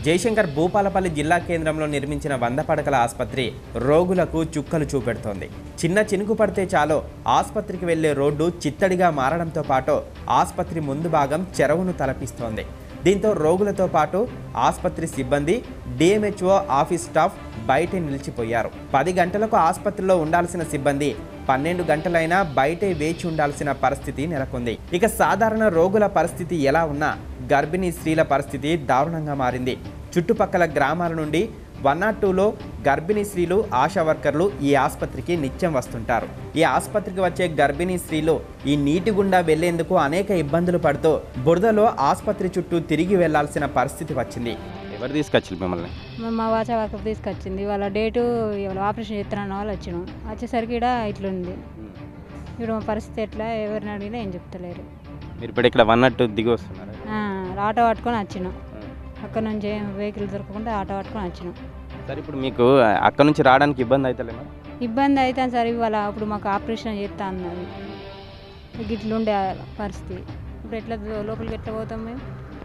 జయశంకర్ భూపాలపల్లి జిల్లా కేంద్రంలో నిర్మించిన వంద పడకల ఆసుపత్రి రోగులకు చుక్కలు చూపెడుతోంది చిన్న చినుకు పడితే చాలు ఆసుపత్రికి వెళ్లే రోడ్డు చిత్తడిగా మారడంతో పాటు ఆసుపత్రి ముందు భాగం చెరువును తలపిస్తోంది దీంతో రోగులతో పాటు ఆసుపత్రి సిబ్బంది డిఎంహెచ్ఓ ఆఫీస్ స్టాఫ్ బయటే నిలిచిపోయారు పది గంటలకు ఆసుపత్రిలో ఉండాల్సిన సిబ్బంది పన్నెండు గంటలైనా బయటే వేచి ఉండాల్సిన పరిస్థితి నెలకొంది ఇక సాధారణ రోగుల పరిస్థితి ఎలా ఉన్నా గర్భిణీ స్త్రీల పరిస్థితి దారుణంగా మారింది చుట్టుపక్కల గ్రామాల నుండి వన్ నాట్ టూలో గర్భిణీ స్త్రీలు ఆశా వర్కర్లు ఈ ఆసుపత్రికి నిత్యం వస్తుంటారు ఈ ఆసుపత్రికి వచ్చే గర్భిణీ స్త్రీలు ఈ నీటి గుండా వెళ్లేందుకు అనేక ఇబ్బందులు పడుతూ బురదలో ఆసుపత్రి చుట్టూ తిరిగి వెళ్లాల్సిన పరిస్థితి వచ్చింది ఎవరు తీసుకొచ్చి మిమ్మల్ని మా- మా వాచ వర్కర్ తీసుకొచ్చింది వాళ్ళ డేటు ఇవాళ ఆపరేషన్ చేస్తానన్న వాళ్ళు వచ్చినాం వచ్చేసరికి ఇక్కడ ఇట్లుంది ఇప్పుడు మా పరిస్థితి ఎట్లా ఎవరిని అడిగినా ఏం చెప్తలేరు మీరు ఇప్పుడు ఇక్కడ వన్ నాట్ దిగి వస్తున్నారు ఆ, ఆటో పట్టుకొని వచ్చినాం అక్కడ నుంచి ఏం వెహికల్ దొరకకుండా ఆటో పట్టుకొని వచ్చినాం సరే ఇప్పుడు మీకు అక్కడ నుంచి రావడానికి ఇబ్బంది అవుతలేమా ఇబ్బంది అయితే సరే ఇవాళ ఇప్పుడు మాకు ఆపరేషన్ చేస్తా అన్నది ఇక ఇట్లుండే ఆ పరిస్థితి ఇప్పుడు ఎట్లా లోపలికి ఎట్లా పోతాం మేము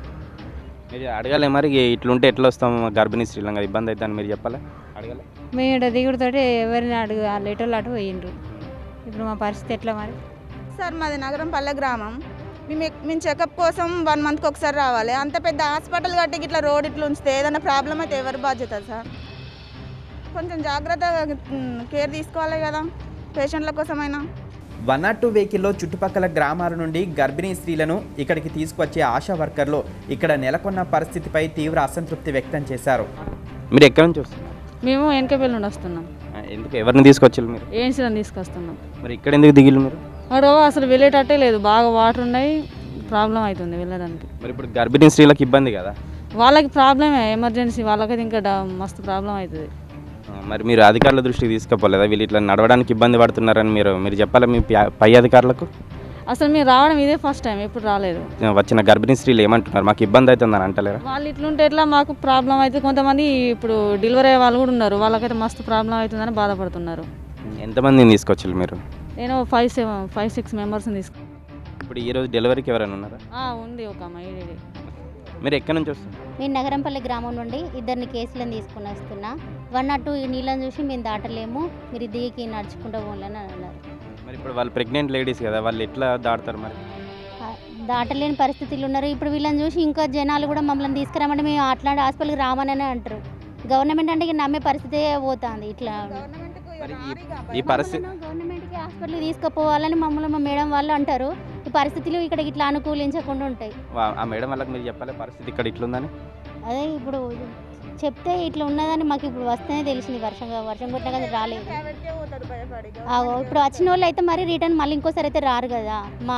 మీరు అడగాలి మరి ఇట్లుంటే ఎట్లా వస్తాం గర్భిణీ శ్రీలంగా ఇబ్బంది అవుతుందని మీరు చెప్పాలి అడగాలి మేము ఇక్కడ దిగుడుతోటి ఎవరిని అడుగు ఆ లెటర్లు అటు పోయిండ్రు ఇప్పుడు మా పరిస్థితి ఎట్లా మరి సార్ మాది నగరం పల్లె గ్రామం మేము ఎక్- మేము చెకప్ కోసం వన్ మంత్కి ఒకసారి రావాలి అంత పెద్ద హాస్పిటల్ కట్టి ఇట్లా రోడ్ ఇట్లా ఉంచితే ఏదైనా ప్రాబ్లం అయితే ఎవరి బాధ్యత సార్ కొంచెం జాగ్రత్తగా మ్, కేర్ తీసుకోవాలి కదా పేషెంట్ల కోసమైనా వన్ నాట్ టూ వెహికల్లో చుట్టుపక్కల గ్రామాల నుండి గర్భిణీ స్త్రీలను ఇక్కడికి తీసుకొచ్చే ఆశా వర్కర్లు ఇక్కడ నెలకొన్న పరిస్థితిపై తీవ్ర అసంతృప్తి వ్యక్తం చేశారు మీరు ఎక్కడి నుంచి వస్తున్నారు మేము వెనకపల్లి నుండి వస్తున్నాం ఆ, ఎందుకు ఎవరిని తీసుకొచ్చి మీరు ఏన్సీలను తీసుకొస్తున్నాం మరి ఇక్కడ ఎందుకు దిగిలు మీరు అక్కడ అసలు వెళ్ళేటట్టే లేదు బాగా వాటర్ ఉన్నాయి ప్రాబ్లం అవుతుంది వెళ్ళడానికి మరి ఇప్పుడు గర్భిణీ స్త్రీలకు ఇబ్బంది కదా వాళ్ళకి ప్రాబ్లమే ఎమర్జెన్సీ వాళ్ళకైతే ఇంకా డ- మస్తు ప్రాబ్లం అవుతుంది ఆ, మరి మీరు అధికారుల దృష్టికి తీసుకుపోలేదా వీళ్ళు ఇట్లా నడవడానికి ఇబ్బంది పడుతున్నారని మీరు మీరు చెప్పాలి మీ పై- పై అధికారులకు అసలు మేము రావడం ఇదే ఫస్ట్ టైం ఎప్పుడు రాలేదు ఆ, వచ్చిన గర్భిణీ స్త్రీలు ఏమంటున్నారు మాకు ఇబ్బంది అవుతుందని అంటలేరా వాళ్ళు ఇట్లుంటే ఎట్లా మాకు ప్రాబ్లం అయితే కొంతమంది ఇప్పుడు డెలివరీ అయ్యే వాళ్ళు కూడా ఉన్నారు వాళ్ళకైతే మస్తు ప్రాబ్లం అవుతుందని బాధపడుతున్నారు ఎంతమందిని తీసుకొచ్చి మీరు నేను ఫైవ్ సెవెన్ ఫైవ్ సిక్స్ మెంబర్స్ని తీసుకు ఇప్పుడు ఈరోజు డెలివరీకి ఎవరైనా ఉన్నారా ఆ, ఉంది ఒక అమ్మాయి ఈడీడీ. మీరు ఎక్కడి నుంచి వస్తున్నారు నేను నగరంపల్లి గ్రామం నుండి ఇద్దరిని కేసులను తీసుకుని వస్తున్నా వన్ నాట్ టూ ఈ నీళ్ళని చూసి మేము దాటలేము మీరు దిగి నడుచుకుంటూ పోలేని అని అన్నారు మరి ఇప్పుడు వాళ్ళు ప్రెగ్నెంట్ లేడీస్ కదా వాళ్ళు ఎట్లా దాడతారు మరి ఆ, దాటలేని పరిస్థితులు ఉన్నారు ఇప్పుడు వీళ్ళని చూసి ఇంకా జనాలు కూడా మమ్మల్ని తీసుకురామంటే మేము అట్లాంటి హాస్పిటల్కి రామని అంటారు గవర్నమెంట్ అంటే ఇక నమ్మే పరిస్థితే పోతుంది ఇట్లా మరి ఈ- ఈ పరిస్థితి గవర్నమెంట్కి హాస్పిటల్కి తీసుకుపోవాలని మమ్మల్ని మా మేడం వాళ్ళు అంటారు ఈ పరిస్థితులు ఇక్కడ ఇట్లా అనుకూలించకుండా ఉంటాయి వా- ఆ మేడం వాళ్ళకి మీరు చెప్పాలి పరిస్థితి ఇక్కడ ఇట్లుందని అదే ఇప్పుడు చెప్తే ఇట్లా ఉన్నదని మాకు ఇప్పుడు వస్తేనే తెలిసింది వర్షం వర్షం కొట్టినా కానీ రాలేదు ప్రైవేట్కే పోతారు భయపడి ఆగో, ఇప్పుడు వచ్చిన వాళ్ళు అయితే మరి రిటర్న్ మళ్ళీ ఇంకోసారి అయితే రారు కదా మా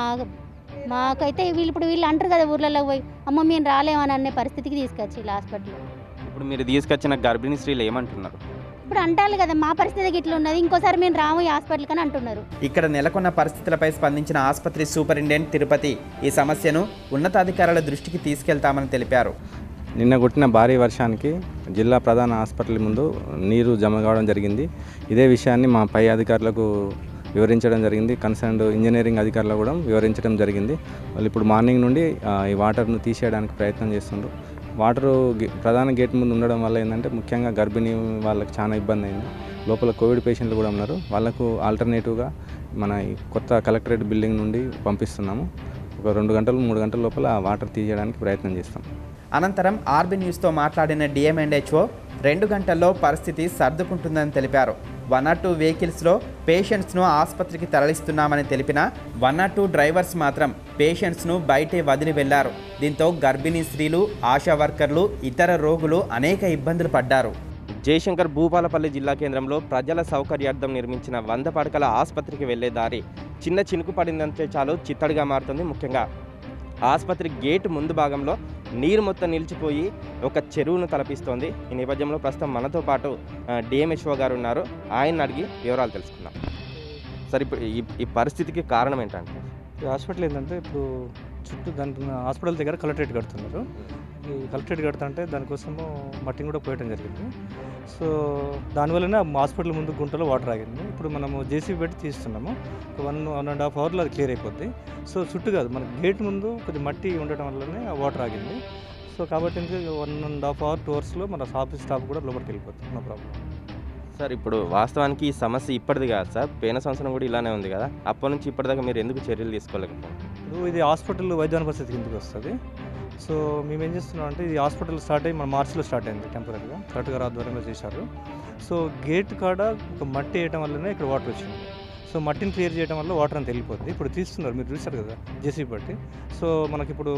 మాకైతే వీళ్ళు ఇప్పుడు వీళ్ళు అంటారు కదా ఊర్లలో పోయి అమ్మ మేము రాలేమని అనే పరిస్థితికి తీసుకొచ్చి ఇలా హాస్పిటల్ ఇప్పుడు మీరు తీసుకొచ్చిన గర్భిణీ స్త్రీలు ఏమంటున్నారు ఇప్పుడు అంటారు కదా మా పరిస్థితికి ఇట్లా ఉన్నది ఇంకోసారి మేము రాము ఈ హాస్పిటల్ అని అంటున్నారు ఇక్కడ నెలకొన్న పరిస్థితులపై స్పందించిన ఆసుపత్రి సూపరింటెండెంట్ తిరుపతి ఈ సమస్యను ఉన్నతాధికారుల దృష్టికి తీసుకెళ్తామని తెలిపారు నిన్న కొట్టిన భారీ వర్షానికి జిల్లా ప్రధాన హాస్పిటల్ ముందు నీరు జమ కావడం జరిగింది ఇదే విషయాన్ని మా పై అధికారులకు వివరించడం జరిగింది కన్సర్న్డ్ ఇంజనీరింగ్ అధికారులు కూడా వివరించడం జరిగింది వాళ్ళు ఇప్పుడు మార్నింగ్ నుండి ఆ, ఈ వాటర్ను తీసేయడానికి ప్రయత్నం చేస్తుండ్రు వాటరు గే- ప్రధాన గేట్ ముందు ఉండడం వల్ల ఏంటంటే ముఖ్యంగా గర్భిణీ వాళ్ళకి చాలా ఇబ్బంది అయింది లోపల కోవిడ్ పేషెంట్లు కూడా ఉన్నారు వాళ్ళకు ఆల్టర్నేటివ్గా మన ఈ కొత్త కలెక్టరేట్ బిల్డింగ్ నుండి పంపిస్తున్నాము ఒక రెండు గంటలు మూడు గంటల లోపల ఆ వాటర్ తీయడానికి ప్రయత్నం చేస్తాం అనంతరం ఆర్బీ న్యూస్తో మాట్లాడిన డిఎంఎండ్హెచ్ఓ రెండు గంటల్లో పరిస్థితి సర్దుకుంటుందని తెలిపారు వన్ నాట్ టూ వెహికల్స్లో పేషెంట్స్ను ఆసుపత్రికి తరలిస్తున్నామని తెలిపిన వన్ నాట్ టూ డ్రైవర్స్ మాత్రం పేషెంట్స్ను బయటే వదిలి వెళ్లారు దీంతో గర్భిణీ స్త్రీలు ఆశా వర్కర్లు ఇతర రోగులు అనేక ఇబ్బందులు పడ్డారు జయశంకర్ భూపాలపల్లి జిల్లా కేంద్రంలో ప్రజల సౌకర్యార్థం నిర్మించిన వంద పడకల ఆసుపత్రికి వెళ్లే దారి చిన్న చినుకు పడిందంటే చాలు చిత్తడిగా మారుతుంది ముఖ్యంగా ఆసుపత్రి గేటు ముందు భాగంలో నీరు మొత్తం నిలిచిపోయి ఒక చెరువును తలపిస్తోంది ఈ నేపథ్యంలో ప్రస్తుతం మనతో పాటు డిఎంహెచ్ఓ గారు ఉన్నారు ఆయన అడిగి వివరాలు తెలుసుకుందాం సరే ఇప్పుడు ఈ ఈ పరిస్థితికి కారణం ఏంటంటే ఈ హాస్పిటల్ ఏంటంటే ఇప్పుడు చుట్టూ దాని హాస్పిటల్ దగ్గర కలెక్టరేట్ కడుతున్నారు ఈ కలెక్టరేట్ కడుతుంటే దానికోసము మట్టిని కూడా పోయటం జరిగింది సో దానివల్లనే ఆ హాస్పిటల్ ముందు గుంటలో వాటర్ ఆగింది ఇప్పుడు మనము జేసీబీ పెట్టి తీస్తున్నాము ఒక వన్ వన్ అండ్ హాఫ్ అవర్లో అది క్లియర్ అయిపోద్ది సో చుట్టూ కాదు మన గేట్ ముందు కొద్ది మట్టి ఉండటం వల్లనే ఆ వాటర్ ఆగింది సో కాబట్టి one and half hour two అవర్స్లో మన ఆఫీస్ స్టాఫ్ కూడా లోపలికి వెళ్ళిపోతుంది నో ప్రాబ్లం సార్ ఇప్పుడు వాస్తవానికి ఈ సమస్య ఇప్పటిది కాదు సార్ పోయిన సంవత్సరం కూడా ఇలానే ఉంది కదా అప్పటి నుంచి ఇప్పటిదాకా మీరు ఎందుకు చర్యలు తీసుకోలేకపోయారు ఇప్పుడు ఇది హాస్పిటల్ వైద్యాన పరిస్థితి కిందకి వస్తుంది సో మేము ఏం చేస్తున్నాం అంటే ఇది హాస్పిటల్ స్టార్ట్ అయ్యి మన మార్చిలో స్టార్ట్ అయింది టెంపరీగా కరెక్ట్ గారు ఆధ్వర్యంలో చేశారు సో గేట్ కాడ ఒక మట్టి వేయడం వల్లనే ఇక్కడ వాటర్ వచ్చింది సో మట్టిని క్లియర్ చేయడం వల్ల వాటర్ అంతా వెళ్ళిపోతుంది ఇప్పుడు తీస్తున్నారు మీరు చూశారు కదా జేసీ బట్టి సో మనకి ఇప్పుడు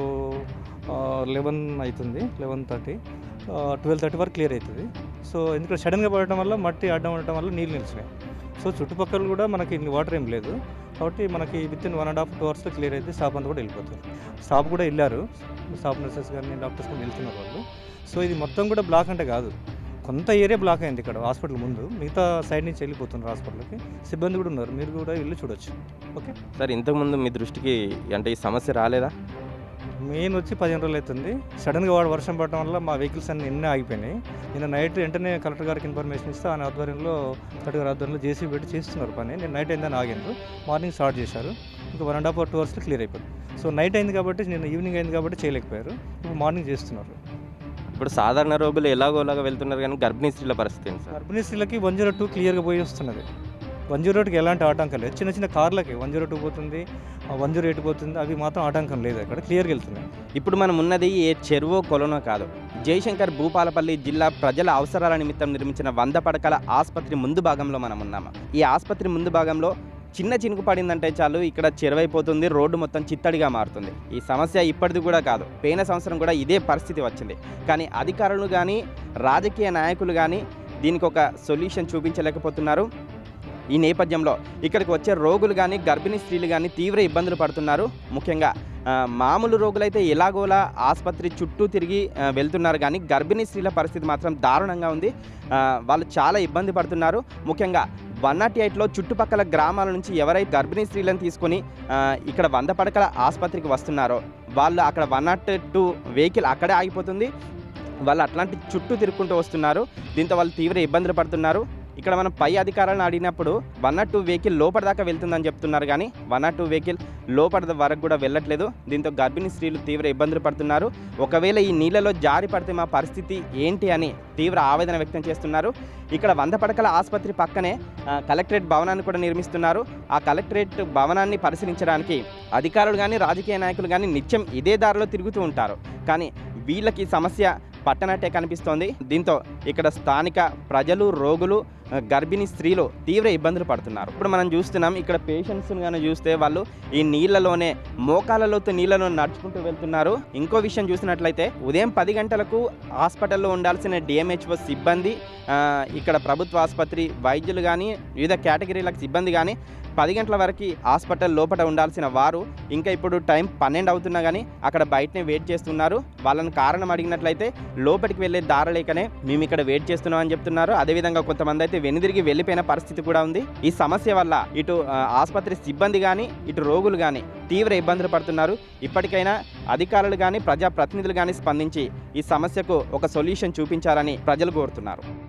లెవెన్ అవుతుంది లెవెన్ థర్టీ ట్వెల్వ్ థర్టీ వరకు క్లియర్ అవుతుంది సో ఎందుకంటే సడన్గా పడటం వల్ల మట్టి అడ్డం ఉండటం వల్ల నీళ్ళు నిలిచినాయి సో చుట్టుపక్కల కూడా మనకి వాటర్ ఏం లేదు కాబట్టి మనకి within one and half two అవర్స్లో క్లియర్ అయితే స్టాఫ్ అంతా కూడా వెళ్ళిపోతుంది స్టాఫ్ కూడా వెళ్ళారు స్టాఫ్ నర్సెస్ కానీ డాక్టర్స్ కానీ వెళ్తున్నారు వాళ్ళు సో ఇది మొత్తం కూడా బ్లాక్ అంటే కాదు కొంత ఏరియా బ్లాక్ అయింది ఇక్కడ హాస్పిటల్ ముందు మిగతా సైడ్ నుంచి వెళ్ళిపోతున్నారు హాస్పిటల్కి సిబ్బంది కూడా ఉన్నారు మీరు కూడా వెళ్ళి చూడొచ్చు ఓకే సార్ ఇంతకుముందు మీ దృష్టికి అంటే ఈ సమస్య రాలేదా మెయిన్ వచ్చి పదిహేను రోజులు అవుతుంది సడన్గా వాడు వర్షం పడటం వల్ల మా వెహికల్స్ అన్ని ఎన్నో ఆగిపోయినాయి నిన్న నైట్ వెంటనే కలెక్టర్ గారికి ఇన్ఫర్మేషన్ ఇస్తే ఆయన ఆధ్వర్యంలో కలెక్టర్ గారి ఆధ్వర్యంలో జేసీ పెట్టి చేస్తున్నారు పని నేను నైట్ అయిందని ఆగిండ్రు మార్నింగ్ స్టార్ట్ చేశారు ఇంకా వన్ అండ్ హాఫ్ టూ అవర్స్లో క్లియర్ అయిపోయింది సో నైట్ అయింది కాబట్టి నేను ఈవినింగ్ అయింది కాబట్టి చేయలేకపోయారు ఇప్పుడు మార్నింగ్ చేస్తున్నారు ఇప్పుడు సాధారణ రోగులు ఎలాగోలాగా వెళ్తున్నారు కానీ గర్భిణీ స్త్రీల పరిస్థితి ఏంటి సార్ గర్భిణీ స్త్రీలకి వన్ జీరో టూ క్లియర్గా పోయి వస్తున్నది వన్ జీరో ఎయిట్కి ఎలాంటి ఆటంకం లేదు చిన్న చిన్న కార్లకి వన్ జీరో టూ పోతుంది వన్ జీరో ఎయిట్ పోతుంది అవి మాత్రం ఆటంకం లేదు అక్కడ క్లియర్గా వెళ్తున్నాయి ఇప్పుడు మనం ఉన్నది ఏ చెరువో కొలనో కాదు జయశంకర్ భూపాలపల్లి జిల్లా ప్రజల అవసరాల నిమిత్తం నిర్మించిన వంద పడకల ఆసుపత్రి ముందు భాగంలో మనం ఉన్నాము ఈ ఆసుపత్రి ముందు భాగంలో చిన్న చినుకు పడిందంటే చాలు ఇక్కడ చెరువైపోతుంది రోడ్డు మొత్తం చిత్తడిగా మారుతుంది ఈ సమస్య ఇప్పటిది కూడా కాదు పోయిన సంవత్సరం కూడా ఇదే పరిస్థితి వచ్చింది కానీ అధికారులు కానీ రాజకీయ నాయకులు కానీ దీనికి ఒక సొల్యూషన్ చూపించలేకపోతున్నారు ఈ నేపథ్యంలో ఇక్కడికి వచ్చే రోగులు కానీ గర్భిణీ స్త్రీలు కానీ తీవ్ర ఇబ్బందులు పడుతున్నారు ముఖ్యంగా ఆ, మామూలు రోగులైతే ఎలాగోలా ఆసుపత్రి చుట్టూ తిరిగి ఆ, వెళ్తున్నారు కానీ గర్భిణీ స్త్రీల పరిస్థితి మాత్రం దారుణంగా ఉంది ఆ, వాళ్ళు చాలా ఇబ్బంది పడుతున్నారు ముఖ్యంగా వన్ నాట్ ఎయిట్లో చుట్టుపక్కల గ్రామాల నుంచి ఎవరైతే గర్భిణీ స్త్రీలను తీసుకొని ఆ, ఇక్కడ వంద పడకల ఆసుపత్రికి వస్తున్నారో వాళ్ళు అక్కడ వన్ నాట్ టూ వెహికల్ అక్కడే ఆగిపోతుంది వాళ్ళు అట్లాంటి చుట్టూ తిరుక్కుంటూ వస్తున్నారు దీంతో వాళ్ళు తీవ్ర ఇబ్బందులు పడుతున్నారు ఇక్కడ మనం పై అధికారులను అడిగినప్పుడు వన్ నాట్ టూ వెహికల్ లోపల దాకా వెళ్తుందని చెప్తున్నారు కానీ వన్ నాట్ టూ వెహికల్ లోపల వరకు కూడా వెళ్ళట్లేదు దీంతో గర్భిణీ స్త్రీలు తీవ్ర ఇబ్బందులు పడుతున్నారు ఒకవేళ ఈ నీళ్ళలో జారి పడితే మా పరిస్థితి ఏంటి అని తీవ్ర ఆవేదన వ్యక్తం చేస్తున్నారు ఇక్కడ వంద పడకల ఆసుపత్రి పక్కనే ఆ, కలెక్టరేట్ భవనాన్ని కూడా నిర్మిస్తున్నారు ఆ కలెక్టరేట్ భవనాన్ని పరిశీలించడానికి అధికారులు కానీ రాజకీయ నాయకులు కానీ నిత్యం ఇదే దారిలో తిరుగుతూ ఉంటారు కానీ వీళ్ళకి ఈ సమస్య పట్టనట్టే కనిపిస్తోంది దీంతో ఇక్కడ స్థానిక ప్రజలు రోగులు ఆ, గర్భిణీ స్త్రీలు తీవ్ర ఇబ్బందులు పడుతున్నారు ఇప్పుడు మనం చూస్తున్నాం ఇక్కడ పేషెంట్స్ కానీ చూస్తే వాళ్ళు ఈ నీళ్ళలోనే మోకాళ్ళలోతో నీళ్ళలో నడుచుకుంటూ వెళ్తున్నారు ఇంకో విషయం చూసినట్లయితే ఉదయం పది గంటలకు హాస్పిటల్లో ఉండాల్సిన డిఎంహెచ్ఓ సిబ్బంది ఆ, ఇక్కడ ప్రభుత్వ ఆసుపత్రి వైద్యులు కానీ వివిధ కేటగిరీలకు సిబ్బంది కానీ పది గంటల వరకు హాస్పిటల్ లోపల ఉండాల్సిన వారు ఇంకా ఇప్పుడు టైం పన్నెండు అవుతున్నా కానీ అక్కడ బయటనే వెయిట్ చేస్తున్నారు వాళ్ళని కారణం అడిగినట్లయితే లోపలికి వెళ్ళే దారి లేకనే మేము ఇక్కడ వెయిట్ చేస్తున్నాం అని చెప్తున్నారు అదేవిధంగా కొంతమంది అయితే వెనుదిరిగి వెళ్ళిపోయిన పరిస్థితి కూడా ఉంది ఈ సమస్య వల్ల ఇటు ఆ, ఆసుపత్రి సిబ్బంది కానీ ఇటు రోగులు కానీ తీవ్ర ఇబ్బందులు పడుతున్నారు ఇప్పటికైనా అధికారులు కానీ ప్రజాప్రతినిధులు కానీ స్పందించి ఈ సమస్యకు ఒక సొల్యూషన్ చూపించాలని ప్రజలు కోరుతున్నారు